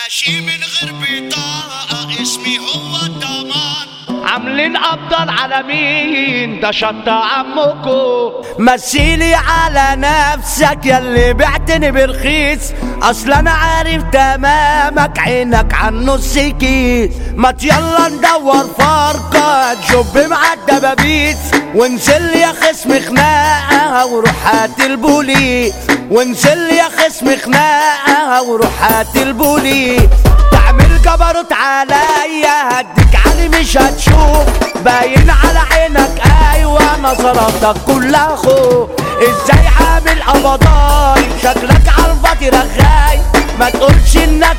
ماشي من غير بطاقة اسمي هو الضمان عاملين ابطال على مين ده شط عمكو مثيلي على نفسك ياللي بعتني برخيص اصل انا عارف تمامك عينك عن نص كيس ما يلا ندور فرقة تجب مع الدبابيس وانزل يا خصم خناقة وروح هات البوليس وانزل يا خصم خناقة وروح هات البوليس تعمل جبروت عليا هديك علي مش هتشوف باين على عينك ايوه نظراتك كلها خوف ازاي عامل قبضاي شكلك عالفاضي رغاي ما تقولش انك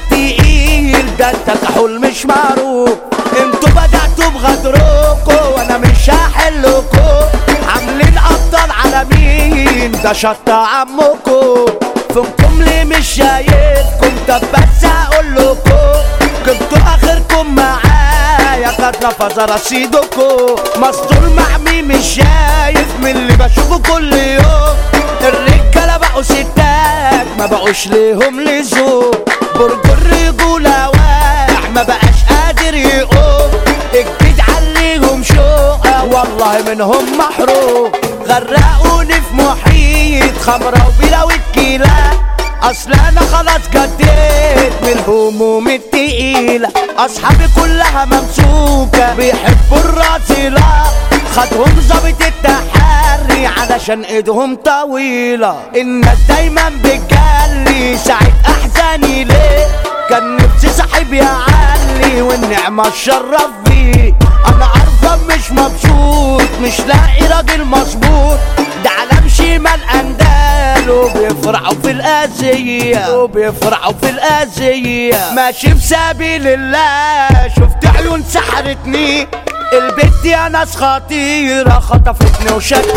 تقيل ده انت كحول مش معروف انتوا بدأتوا بغدركوا وانا مش هحلكوا عاملين ابطال على مين ده شط عمكوا فينكم ليه مش شايفكم طب بس هقول لكم جبتوا اخركم معايا قد نفذ رصيدكم مسطول محمي مش شايف من اللي بشوفه كل يوم الرجاله بقوا ستات ما بقوش ليهم لزوم برج الرجوله واقع ما بقاش قادر يقوم الجدع عليهم شوقه والله منهم محروم غرقوني في محيط خمرة وبلا وتكيلة اصل انا خلاص جديت من الهموم التقيلة اصحابي كلها ممسوكة بيحبوا الراسلة خدهم ظابط التحري علشان ايدهم طويلة الناس دايما بتجلي ساعة احزاني ليه كان نفسي صاحب يعلي والنعمة اتشرف بيه انا عارفة مش مبسوط مش لاقي راجل مظبوط ده علم شمال اندال وبيفرحوا في الأذية وبيفرحوا في الأذية ماشي في سبيل الله شفت عيون سحرتني البت يا ناس خطيرة خطفتني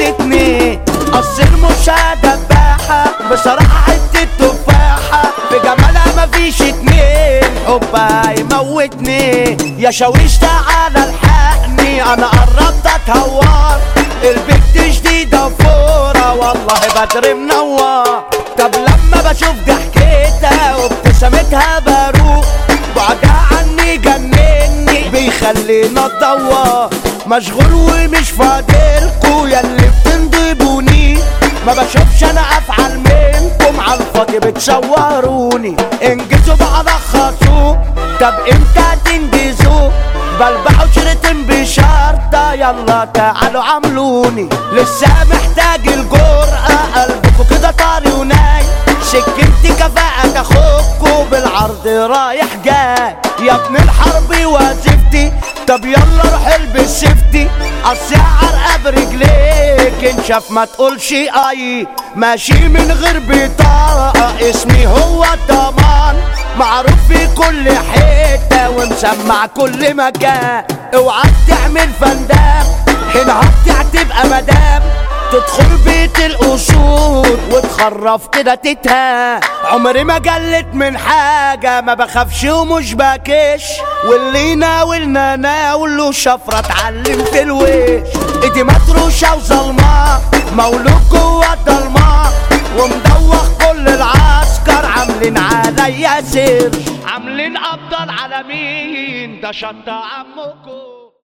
وشدتني قصر مش دباحة بصراحة حتة تفاحة في جمالها مفيش اتنين حبها يموتني يا شاويش تعالى الحقني انا قربت اتهور البت جديدة فورة والله بدر منور طب لما بشوف ضحكتها وابتسامتها بروق بعدها عني جنني بيخلينا ندور مشغول ومش فاضلكوا ياللي بتنضبوني ما بشوفش انا افعل منكم على الفاضي بتصوروني انجزوا بقى لخصوا طب امتى تنجزوا بلبعوا شريطين بشرطة يلا تعالوا عملوني لسه محتاج الجرأة قلبكوا كده طاري وناي سكنتي كفاءة تاخدكوا بالعرض رايح جاي يا ابن الحرب وظيفتي طب يلا روح البس سيفتي اصل عرقة برجليك انشف ما تقولش اي ماشي من غير بطاقة اسمي هو الضمان معروف في كل حتة ومسمع كل مكان اوعى تعمل فندام هنا هتبقى مدام تدخل بيت الأسود وتخرف كده تتها عمري ما جلت من حاجة ما بخافش ومش بكش واللي ناولنا ناوله شفرة اتعلم في الوش ايدي متروشة وظلمة مولود جوه الضلمة ومدوخ كل العسكر عاملين عليا سير عاملين ابطال على مين ده شط عمكو